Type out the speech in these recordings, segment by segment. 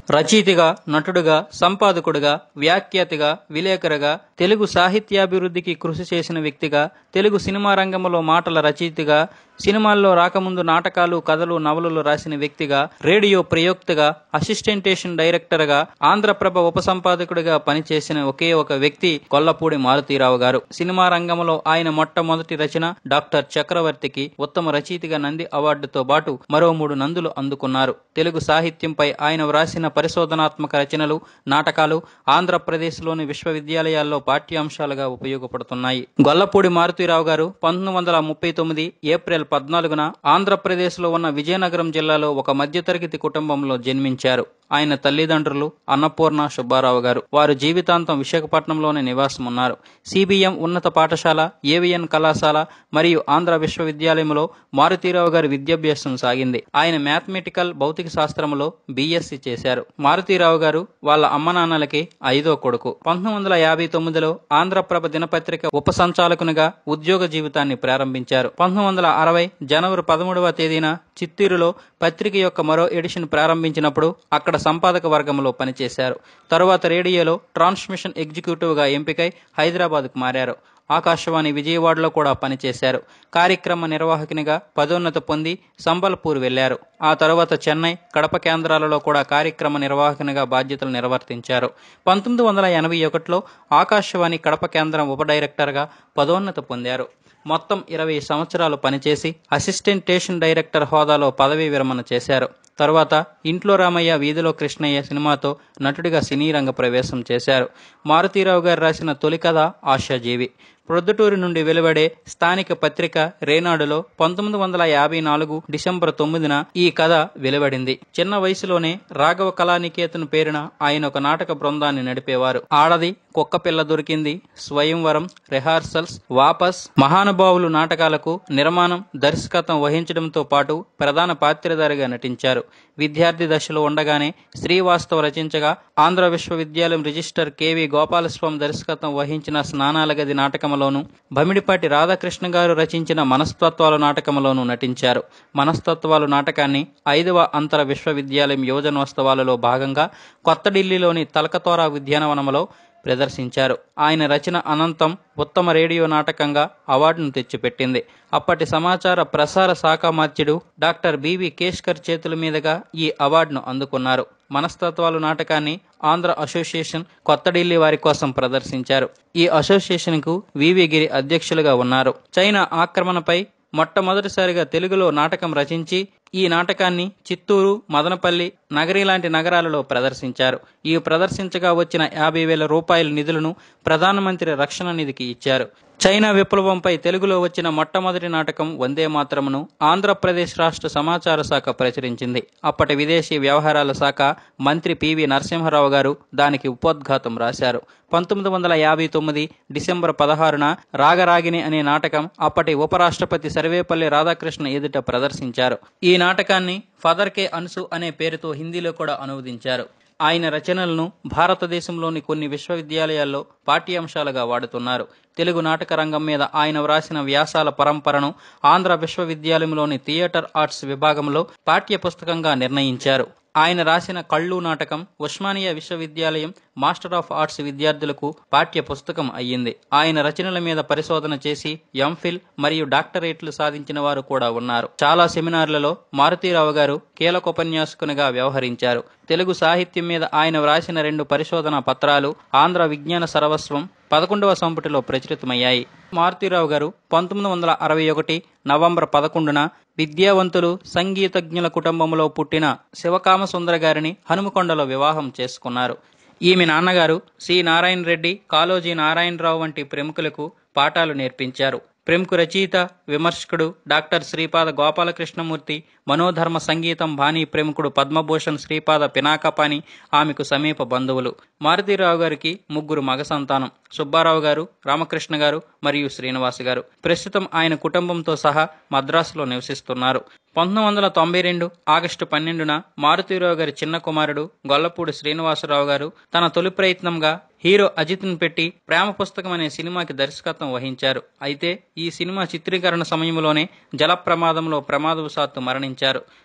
రచయితగా నటుడుగా సంపాదకుడుగా వ్యాఖ్యాతిగా విలేకరుగా తెలుగు సాహిత్యాభివృద్ధికి కృషి చేసిన వ్యక్తిగా తెలుగు సినిమా రంగంలో మాటల రచయితగా సినిమాల్లో రాకముందు నాటకాలు కథలు నవలలు రాసిన వ్యక్తిగా రేడియో ప్రయోక్తగా అసిస్టెంటేషన్ డైరెక్టర్గా ఆంధ్రప్రభ ఉపసంపాదకుడిగా పనిచేసిన ఒకే ఒక వ్యక్తి కొల్లపూడి మారుతీరావు గారు సినిమా రంగంలో ఆయన మొట్టమొదటి రచన డాక్టర్ చక్రవర్తికి ఉత్తమ రచయితగా నంది అవార్డుతో పాటు మరో మూడు నందులు అందుకున్నారు తెలుగు సాహిత్యంపై ఆయన వ్రాసిన పరిశోధనాత్మక రచనలు నాటకాలు ఆంధ్రప్రదేశ్లోని విశ్వవిద్యాలయాల్లో పాఠ్యాంశాలుగా ఉపయోగపడుతున్నాయి గొల్లపూడి మారుతీరావు గారు పంతొమ్మిది వందల ముప్పై తొమ్మిది ఏప్రిల్ పద్నాలుగున ఆంధ్రప్రదేశ్లో ఉన్న విజయనగరం జిల్లాలో ఒక మధ్యతరగతి కుటుంబంలో జన్మించారు ఆయన తల్లిదండ్రులు అన్నపూర్ణ సుబ్బారావు గారు వారు జీవితాంతం విశాఖపట్నంలోనే నివాసం ఉన్నారు సిబిఎం ఉన్నత పాఠశాల ఏవిఎన్ కళాశాల మరియు ఆంధ్ర విశ్వవిద్యాలయంలో మారుతీరావు గారి విద్యాభ్యాసం సాగింది ఆయన మ్యాథమెటికల్ భౌతిక శాస్త్రంలో బీఎస్సీ చేశారు మారుతీరావు గారు వాళ్ళ అమ్మ నాన్నలకి ఐదో కొడుకు పంతొమ్మిది వందల యాభై తొమ్మిదిలో ఆంధ్రప్రభ దినపత్రిక ఉప సంచాలకునిగా ఉద్యోగ జీవితాన్ని ప్రారంభించారు పంతొమ్మిది వందల అరవై జనవరి పదమూడవ తేదీన చిత్తూరులో పత్రిక యొక్క మరో ఎడిషన్ ప్రారంభించినప్పుడు అక్కడ సంపాదక వర్గంలో పనిచేశారు తరువాత రేడియోలో ట్రాన్స్మిషన్ ఎగ్జిక్యూటివ్గా ఎంపికై హైదరాబాద్కు మారారు ఆకాశవాణి విజయవాడలో కూడా పనిచేశారు కార్యక్రమ నిర్వాహకునిగా పదోన్నతి పొంది సంబల్పూర్ వెళ్లారు ఆ తరువాత చెన్నై కడప కేంద్రాలలో కూడా కార్యక్రమ నిర్వాహకునిగా బాధ్యతలు నిర్వర్తించారు పంతొమ్మిది వందల ఎనభై ఒకటిలో ఆకాశవాణి కడప కేంద్రం ఉప డైరెక్టర్గా పదోన్నతి పొందారు మొత్తం ఇరవై సంవత్సరాలు పనిచేసి అసిస్టెంట్ స్టేషన్ డైరెక్టర్ హోదాలో పదవీ విరమణ చేశారు తర్వాత ఇంట్లో రామయ్య వీధిలో కృష్ణయ్య సినిమాతో నటుడిగా సినీ రంగ ప్రవేశం చేశారు మారుతీరావు గారు రాసిన తొలి కథ ఆశాజీవి ప్రొద్దుటూరు నుండి వెలువడే స్థానిక పత్రిక రేనాడులో పంతొమ్మిది వందల యాభై నాలుగు డిసెంబర్ తొమ్మిదిన ఈ కథ వెలువడింది చిన్న వయసులోనే రాఘవ కళానికేతన్ పేరున ఆయన ఒక నాటక బృందాన్ని నడిపేవారు ఆడది కుక్క పిల్ల దొరికింది స్వయంవరం రిహార్సల్స్ వాపస్ మహానుభావులు నాటకాలకు నిర్మాణం దర్శకత్వం వహించడంతో పాటు ప్రధాన పాత్రధారిగా నటించారు విద్యార్థి దశలో ఉండగానే శ్రీవాస్తవ రచించగా ఆంధ్ర విశ్వవిద్యాలయం రిజిస్టర్ కెవి గోపాలస్వామి దర్శకత్వం వహించిన స్నానాల గది నాటకంలోను భమిడిపాటి రాధాకృష్ణ గారు రచించిన మనస్తత్వాలు నాటకంలోనూ నటించారు మనస్తత్వాలు నాటకాన్ని ఐదవ అంతర విశ్వవిద్యాలయం యువజనోత్సవాలలో భాగంగా కొత్త ఢిల్లీలోని తలకతోరా ఉద్యానవనంలో ప్రదర్శించారు ఆయన రచన అనంతం ఉత్తమ రేడియో నాటకంగా అవార్డును తెచ్చిపెట్టింది అప్పటి సమాచార ప్రసార శాఖ మార్చుడు డాక్టర్ బివి కేష్కర్ చేతుల మీదుగా ఈ అవార్డును అందుకున్నారు మనస్తత్వాలు నాటకాన్ని ఆంధ్ర అసోసియేషన్ కొత్త ఢిల్లీ వారి కోసం ప్రదర్శించారు ఈ అసోసియేషన్ కు వివి గిరి అధ్యక్షులుగా ఉన్నారు చైనా ఆక్రమణపై మొట్టమొదటిసారిగా తెలుగులో నాటకం రచించి ఈ నాటకాన్ని చిత్తూరు మదనపల్లి నగరి లాంటి నగరాలలో ప్రదర్శించారు ఈ ప్రదర్శించగా వచ్చిన యాభై వేల రూపాయల నిధులను ప్రధానమంత్రి రక్షణ నిధికి ఇచ్చారు చైనా విప్లవంపై తెలుగులో వచ్చిన మొట్టమొదటి నాటకం వందే మాత్రమును ఆంధ్రప్రదేశ్ రాష్ట్ర సమాచార శాఖ ప్రచురించింది అప్పటి విదేశీ వ్యవహారాల శాఖ మంత్రి పివి నరసింహారావు గారు దానికి ఉపోద్ఘాతం రాశారు పంతొమ్మిది వందల యాభై తొమ్మిది డిసెంబర్ పదహారున రాగరాగిని అనే నాటకం అప్పటి ఉపరాష్ట్రపతి సర్వేపల్లి రాధాకృష్ణ ఎదుట ప్రదర్శించారు ఈ నాటకాన్ని ఫదర్ కే అన్సు అనే పేరుతో హిందీలో కూడా అనువదించారు ఆయన రచనలను భారతదేశంలోని కొన్ని విశ్వవిద్యాలయాల్లో పాఠ్యాంశాలుగా వాడుతున్నారు తెలుగు నాటక రంగం మీద ఆయన వ్రాసిన వ్యాసాల పరంపరను ఆంధ్ర విశ్వవిద్యాలయంలోని థియేటర్ ఆర్ట్స్ విభాగంలో పాఠ్య పుస్తకంగా నిర్ణయించారు ఆయన రాసిన కళ్ళు నాటకం ఉస్మానియా విశ్వవిద్యాలయం మాస్టర్ ఆఫ్ ఆర్ట్స్ విద్యార్థులకు పాఠ్య పుస్తకం అయ్యింది ఆయన రచనల మీద పరిశోధన చేసి ఎంఫిల్ మరియు డాక్టరేట్లు సాధించిన వారు కూడా ఉన్నారు చాలా సెమినార్లలో మారుతీరావు గారు కీలకోపన్యాసకునిగా వ్యవహరించారు తెలుగు సాహిత్యం మీద ఆయన వ్రాసిన రెండు పరిశోధన పత్రాలు ఆంధ్ర విజ్ఞాన సర్వస్వం పదకొండవ సంపుటిలో ప్రచురితమయ్యాయి మారుతీరావు గారు పంతొమ్మిది వందల అరవై ఒకటి నవంబర్ పదకొండున విద్యావంతులు సంగీతజ్ఞుల కుటుంబంలో పుట్టిన శివకామ సుందర గారిని హనుమకొండలో వివాహం చేసుకున్నారు ఈమె నాన్నగారు సి నారాయణ రెడ్డి కాళోజీ నారాయణరావు వంటి ప్రముఖులకు పాఠాలు నేర్పించారు ప్రముఖ రచయిత విమర్శకుడు డాక్టర్ శ్రీపాద గోపాలకృష్ణమూర్తి మనోధర్మ సంగీతం బాణీ ప్రముఖుడు పద్మభూషణ్ శ్రీపాద పినాకపాని ఆమెకు సమీప బంధువులు మారుతీరావు గారికి ముగ్గురు మగ సంతానం సుబ్బారావు గారు రామకృష్ణ గారు మరియు శ్రీనివాస్ గారు ప్రస్తుతం ఆయన కుటుంబంతో సహా మద్రాసులో నివసిస్తున్నారు పంతొమ్మిది వందల తొంభై రెండు ఆగస్టు పన్నెండున మారుతీరావు గారి చిన్న కుమారుడు గొల్లపూడి శ్రీనివాసరావు గారు తన తొలి ప్రయత్నంగా హీరో అజిత్ను పెట్టి ప్రేమ పుస్తకం అనే సినిమాకి దర్శకత్వం వహించారు అయితే ఈ సినిమా చిత్రీకరణ సమయంలోనే జల ప్రమాదంలో ప్రమాదవశాత్తు మరణించారు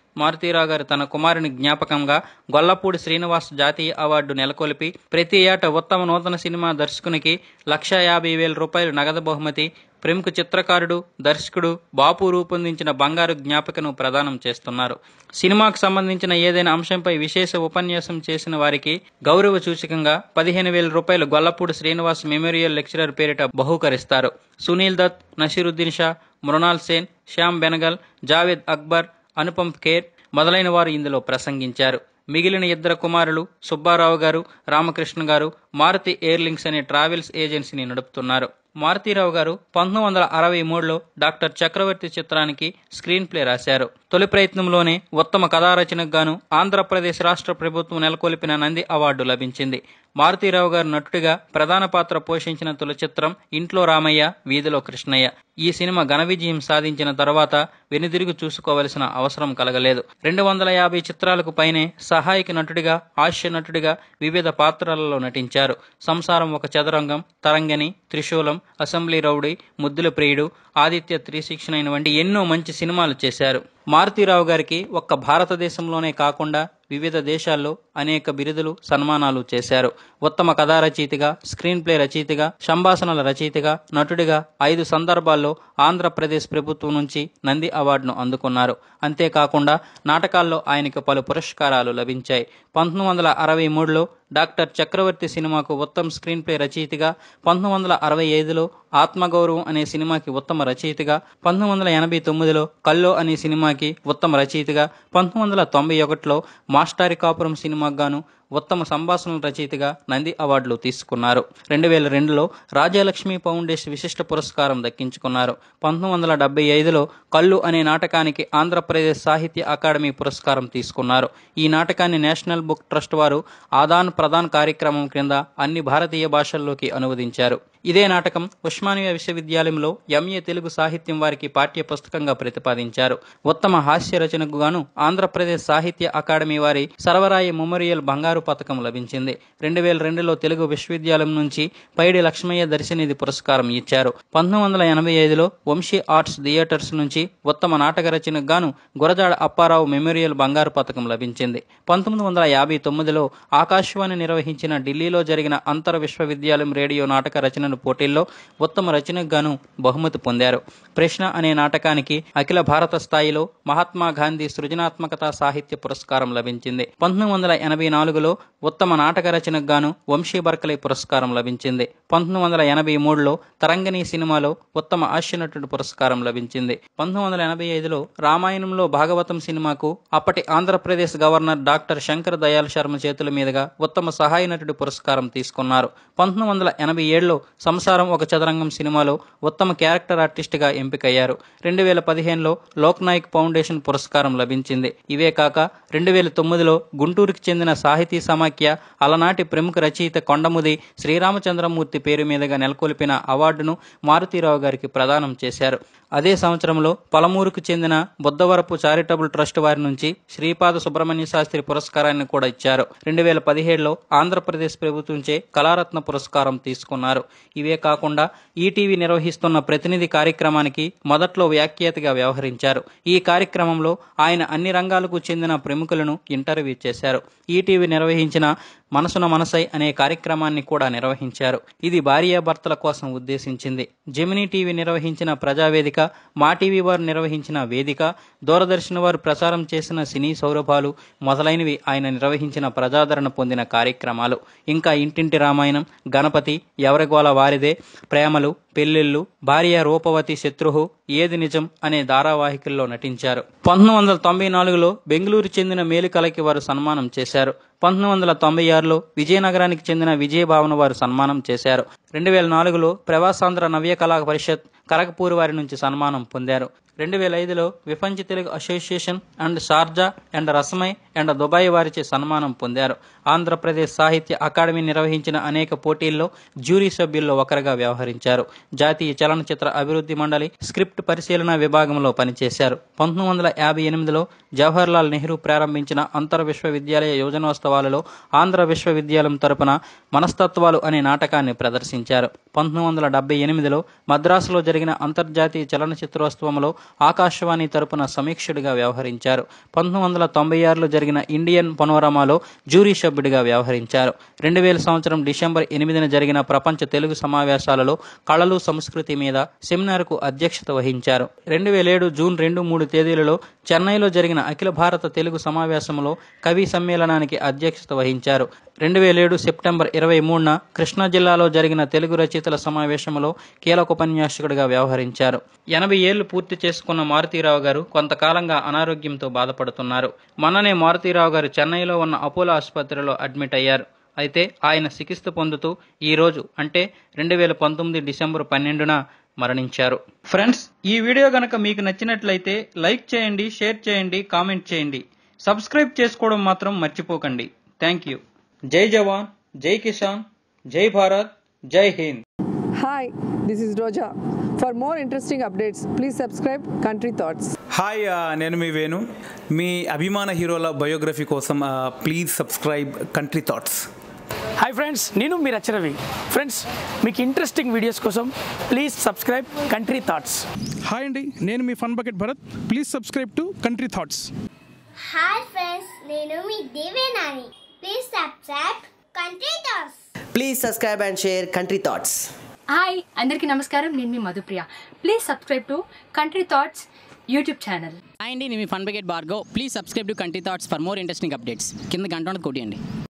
మారుతీరావు గారు తన కుమారుని జ్ఞాపకంగా గొల్లపూడి శ్రీనివాస్ జాతీయ అవార్డు నెలకొల్పి ప్రతి ఏటా ఉత్తమ నూతన సినిమా దర్శకునికి లక్ష యాభై వేల రూపాయలు నగదు బహుమతి ప్రముఖ చిత్రకారుడు దర్శకుడు బాపు రూపొందించిన బంగారు జ్ఞాపికను ప్రదానం చేస్తున్నారు సినిమాకు సంబంధించిన ఏదైనా అంశంపై విశేష ఉపన్యాసం చేసిన వారికి గౌరవ సూచకంగా పదిహేను వేల రూపాయలు గొల్లపూడి శ్రీనివాస్ మెమోరియల్ లెక్చరర్ పేరిట బహూకరిస్తారు సునీల్ దత్ నషీరుద్దీన్ షా మృణాల్ సేన్ శ్యామ్ బెనగల్ జావేద్ అక్బర్ అనుపమ్ ఖేర్ మొదలైన వారు ఇందులో ప్రసంగించారు మిగిలిన ఇద్దరు కుమారులు సుబ్బారావు గారు రామకృష్ణ గారు మారుతి ఎయిర్లింక్స్ అనే ట్రావెల్స్ ఏజెన్సీని నడుపుతున్నారు మారుతీరావు గారు పంతొమ్మిది వందల అరవై మూడులో డాక్టర్ చక్రవర్తి చిత్రానికి స్క్రీన్ ప్లే రాశారు తొలి ప్రయత్నంలోనే ఉత్తమ కథారచనకు గాను ఆంధ్రప్రదేశ్ రాష్ట్ర ప్రభుత్వం నెలకొల్పిన నంది అవార్డు లభించింది మారుతీరావు గారు నటుడిగా ప్రధాన పాత్ర పోషించిన తొలి చిత్రం ఇంట్లో రామయ్య వీధిలో కృష్ణయ్య ఈ సినిమా ఘన విజయం సాధించిన తర్వాత వెనుదిరుగు చూసుకోవలసిన అవసరం కలగలేదు రెండు వందల యాభై చిత్రాలకు పైనే సహాయక నటుడిగా హాస్య నటుడిగా వివిధ పాత్రలలో నటించారు సంసారం ఒక చదరంగం తరంగని త్రిశూలం అసెంబ్లీ రౌడీ ముద్దుల ప్రియుడు ఆదిత్య త్రీ సిక్స్ నైన్ వంటి ఎన్నో మంచి సినిమాలు చేశారు మారుతీరావు గారికి ఒక్క భారతదేశంలోనే కాకుండా వివిధ దేశాల్లో అనేక బిరుదులు సన్మానాలు చేశారు ఉత్తమ కథా రచయితగా స్క్రీన్ ప్లే రచయితగా సంభాషణల రచయితగా నటుడిగా ఐదు సందర్భాల్లో ఆంధ్రప్రదేశ్ ప్రభుత్వం నుంచి నంది అవార్డును అందుకున్నారు అంతేకాకుండా నాటకాల్లో ఆయనకు పలు పురస్కారాలు లభించాయి పంతొమ్మిది వందల అరవై మూడులో డాక్టర్ చక్రవర్తి సినిమాకు ఉత్తమ స్క్రీన్ ప్లే రచయితగా పంతొమ్మిది వందల అరవై ఐదులో ఆత్మగౌరవం అనే సినిమాకి ఉత్తమ రచయితగా పంతొమ్మిది వందల ఎనభై తొమ్మిదిలో కల్లో అనే సినిమాకి ఉత్తమ రచయితగా పంతొమ్మిది వందల తొంభై ఒకటిలో మాస్టారి కాపురం సినిమాకు గాను ఉత్తమ సంభాషణల రచయితగా నంది అవార్డులు తీసుకున్నారు రెండు వేల రెండులో రాజాలక్ష్మి ఫౌండేషన్ విశిష్ట పురస్కారం దక్కించుకున్నారు పంతొమ్మిది వందల డెబ్బై ఐదులో కళ్ళు అనే నాటకానికి ఆంధ్రప్రదేశ్ సాహిత్య అకాడమీ పురస్కారం తీసుకున్నారు ఈ నాటకాన్ని నేషనల్ బుక్ ట్రస్ట్ వారు ఆదాన్ ప్రదాన్ కార్యక్రమం క్రింద అన్ని భారతీయ భాషల్లోకి అనువదించారు ఇదే నాటకం ఉస్మానియా విశ్వవిద్యాలయంలో ఎంఏ తెలుగు సాహిత్యం వారికి పాఠ్య పుస్తకంగా ప్రతిపాదించారు ఉత్తమ హాస్య రచనకు గాను ఆంధ్రప్రదేశ్ సాహిత్య అకాడమీ వారి సర్వరాయ మెమోరియల్ బంగారు పథకం లభించింది రెండు వేల రెండులో తెలుగు విశ్వవిద్యాలయం నుంచి పైడి లక్ష్మయ్య దర్శనిధి పురస్కారం ఇచ్చారు పంతొమ్మిది వందల ఎనభై ఐదులో వంశీ ఆర్ట్స్ థియేటర్స్ నుంచి ఉత్తమ నాటక రచనకు గాను గురజాడ అప్పారావు మెమోరియల్ బంగారు పథకం లభించింది పంతొమ్మిది వందల యాభై తొమ్మిదిలో ఆకాశవాణి నిర్వహించిన ఢిల్లీలో జరిగిన అంతర్ విశ్వవిద్యాలయం రేడియో నాటక రచనను పోటీల్లో ఉత్తమ రచనకు గాను బహుమతి పొందారు ప్రశ్న అనే నాటకానికి అఖిల భారత స్థాయిలో మహాత్మా గాంధీ సృజనాత్మకత సాహిత్య పురస్కారం లభించింది పంతొమ్మిది వందల ఎనభై నాలుగులో ఉత్తమ నాటక రచనకు గాను వంశీ బర్కలే పురస్కారం లభించింది పంతొమ్మిది వందల ఎనభై మూడులో తరంగని సినిమాలో ఉత్తమ హాస్యనటుడు పురస్కారం లభించింది పంతొమ్మిది వందల ఎనభై ఐదులో రామాయణంలో భాగవతం సినిమాకు అప్పటి ఆంధ్రప్రదేశ్ గవర్నర్ డాక్టర్ శంకర్ దయాల్ శర్మ చేతుల మీదుగా ఉత్తమ సహాయ నటుడి పురస్కారం తీసుకున్నారు పంతొమ్మిది వందల ఎనభై ఏడులో సంసారం ఒక చదరంగం సినిమాలో ఉత్తమ క్యారెక్టర్ ఆర్టిస్ట్గా ఎంపికయ్యారు రెండు వేల పదిహేనులో లోక్ నాయక్ ఫౌండేషన్ పురస్కారం లభించింది ఇవే కాక రెండు వేల తొమ్మిదిలో గుంటూరుకి చెందిన సాహితీ సమాఖ్య అలనాటి ప్రముఖ రచయిత కొండముది శ్రీరామచంద్రమూర్తి పేరు మీదుగా నెలకొల్పిన అవార్డును మారుతీరావు గారికి ప్రదానం చేశారు అదే సంవత్సరంలో పలమూరుకు చెందిన బుద్ధవరపు చారిటబుల్ ట్రస్ట్ వారి నుంచి శ్రీపాద సుబ్రహ్మణ్య శాస్త్రి పురస్కారాన్ని కూడా ఇచ్చారు రెండు వేల పదిహేడులో ఆంధ్రప్రదేశ్ ప్రభుత్వంచే కళారత్న పురస్కారం తీసుకున్నారు ఇవే కాకుండా ఈటీవీ నిర్వహిస్తున్న ప్రతినిధి కార్యక్రమానికి మొదట్లో వ్యాఖ్యాతగా వ్యవహరించారు ఈ కార్యక్రమంలో ఆయన అన్ని రంగాలకు చెందిన ప్రముఖులను ఇంటర్వ్యూ చేశారు ఈటీవీ నిర్వహించిన మనసున మనసై అనే కార్యక్రమాన్ని కూడా నిర్వహించారు ఇది భార్యాభర్తల కోసం ఉద్దేశించింది జెమినీ టీవీ నిర్వహించిన ప్రజావేదిక మా టీవీ వారు నిర్వహించిన వేదిక దూరదర్శన్ వారు ప్రసారం చేసిన సినీ సౌరభాలు మొదలైనవి ఆయన నిర్వహించిన ప్రజాదరణ పొందిన కార్యక్రమాలు ఇంకా ఇంటింటి రామాయణం గణపతి ఎవరిగోల వారిదే ప్రేమలు పెళ్లిళ్ళు భార్య రూపవతి శత్రుహు ఏది నిజం అనే ధారావాహికల్లో నటించారు పంతొమ్మిది వందల తొంభై నాలుగులో బెంగళూరు చెందిన మేలుకలకి వారు సన్మానం చేశారు పంతొమ్మిది వందల తొంభై ఆరులో విజయనగరానికి చెందిన విజయభావన వారు సన్మానం చేశారు రెండు వేల నాలుగులో ప్రవాసాంధ్ర నవ్య కళా పరిషత్ కరకపూర్ వారి నుంచి సన్మానం పొందారు రెండు వేల ఐదులో Vipancha Telugu association and Sharjah and Rasamayi and Dubai వారిచే సన్మానం పొందారు ఆంధ్రప్రదేశ్ సాహిత్య అకాడమీ నిర్వహించిన అనేక పోటీల్లో జ్యూరీ సభ్యుల్లో ఒకరుగా వ్యవహరించారు జాతీయ చలనచిత్ర అభివృద్ధి మండలి స్క్రిప్ట్ పరిశీలన విభాగంలో పనిచేశారు పంతొమ్మిది వందల యాభై ఎనిమిదిలో జవహర్లాల్ నెహ్రూ ప్రారంభించిన అంతర్ విశ్వవిద్యాలయ యోజనోత్సవాలలో ఆంధ్ర విశ్వవిద్యాలయం తరపున మనస్తత్వాలు అనే నాటకాన్ని ప్రదర్శించారు పంతొమ్మిది వందల డెబ్బై ఎనిమిదిలో మద్రాసులో జరిగిన జరిగిన అంతర్జాతీయ చలనచిత్రోత్సవంలో ఆకాశవాణి తరపున సమీక్షకుడిగా వ్యవహరించారు పంతొమ్మిది వందల తొంభై ఆరులో జరిగిన ఇండియన్ పనోరమాలో జ్యూరీ సభ్యుడిగా వ్యవహరించారు రెండు వేల సంవత్సరం డిసెంబర్ ఎనిమిదిన జరిగిన ప్రపంచ తెలుగు సమావేశాలలో కళలు సంస్కృతి మీద సెమినార్కు అధ్యక్షత వహించారు రెండు వేల ఏడు జూన్ రెండు మూడు తేదీలలో చెన్నైలో జరిగిన అఖిల భారత తెలుగు సమావేశంలో కవి సమ్మేళనానికి అధ్యక్షత వహించారు రెండు వేల ఏడు సెప్టెంబర్ ఇరవై మూడున కృష్ణా జిల్లాలో జరిగిన తెలుగు రచయితల సమావేశంలో కీలక ఉపన్యాసకుడిగా వ్యవహరించారు ఎనభై ఏళ్లు పూర్తి చేసుకున్న మారుతీరావు గారు కొంతకాలంగా అనారోగ్యంతో బాధపడుతున్నారు మొన్ననే మారుతీరావు గారు చెన్నైలో ఉన్న అపోలో ఆసుపత్రిలో అడ్మిట్ అయ్యారు అయితే ఆయన చికిత్స పొందుతూ ఈ రోజు అంటే రెండు వేల పంతొమ్మిది డిసెంబర్ పన్నెండున మరణించారు ఫ్రెండ్స్ ఈ వీడియో గనక మీకు నచ్చినట్లయితే లైక్ చేయండి షేర్ చేయండి కామెంట్ చేయండి సబ్స్క్రైబ్ చేసుకోవడం మాత్రం మర్చిపోకండి థ్యాంక్ యూ జై జవాన్ జై కిసాన్ జై భారత్ జై Hind Hi, this is Roja. For more interesting updates, please subscribe Country Thoughts. Hi ఆ, నేను మీ వేణు మీ అభిమాన హీరోల బయోగ్రఫీ కోసం ఆ, please subscribe Country Thoughts hi friends నేను మీరు రవి ఫ్రెండ్స్ మీకు ఇంట్రెస్టింగ్ వీడియోస్ కోసం please subscribe Country Thoughts hi అండి నేను మీ Fun Bucket Bharath please subscribe to Country Thoughts hi friends నేను మీ Devenani please subscribe Country Thoughts Please subscribe and share Country Thoughts. హాయ్ అందరికీ నమస్కారం నేను మీ Madhupriya please subscribe to Country Thoughts YouTube channel hi అండి నేను మీ Fun Bucket Bhargav please subscribe to Country Thoughts for more interesting updates కింద గంట ఉన్నది కొట్టియండి